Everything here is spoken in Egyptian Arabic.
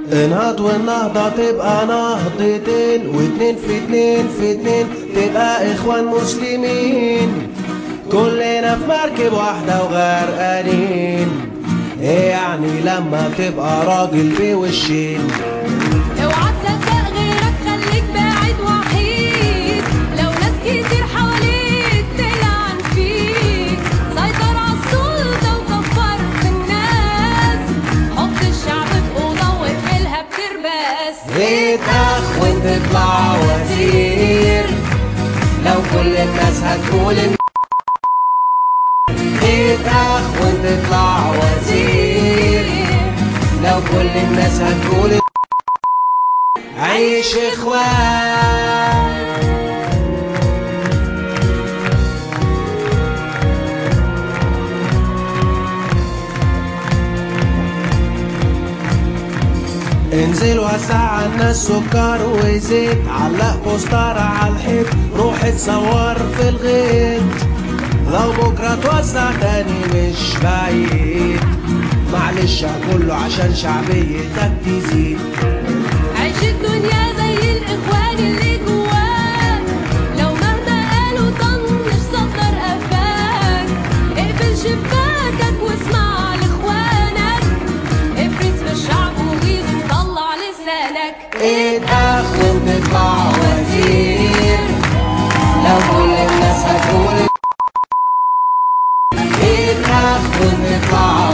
انهض والنهضة تبقى نهضتين واتنين في اتنين في اتنين تبقى اخوان مسلمين كلنا في مركب واحدة وغرقانين ايه يعني لما تبقى راجل بوشين اوعى تصدق غيرك خليك بعيد وحيد لو ناس كتير حواليك تلعن فيك سيطر على السلطة وكفر في الناس حط الشعب في أوضة واقفلها بترباس بيت اخ وتطلع وزير لو كل الناس هتقول إن بيت اخ وتطلع وزير لو كل الناس هتقول إن عيش اخوان انزل وسع على الناس سكر وزيت علق بوستر على الحيط روح اتصور في الغيط لو بكره توسع تاني مش بعيد معلش كله عشان شعبيتك تزيد عيش الدنيا زي الإخوان اللي جواك لو مهما قالوا طنش صدر قفاك اقفل شباكك واسمع لإخوانك افرز في الشعب وغيظ وطلع لسانك ايد اخ وتطلع وزير لو كل الناس هتقول ايد اخ وتطلع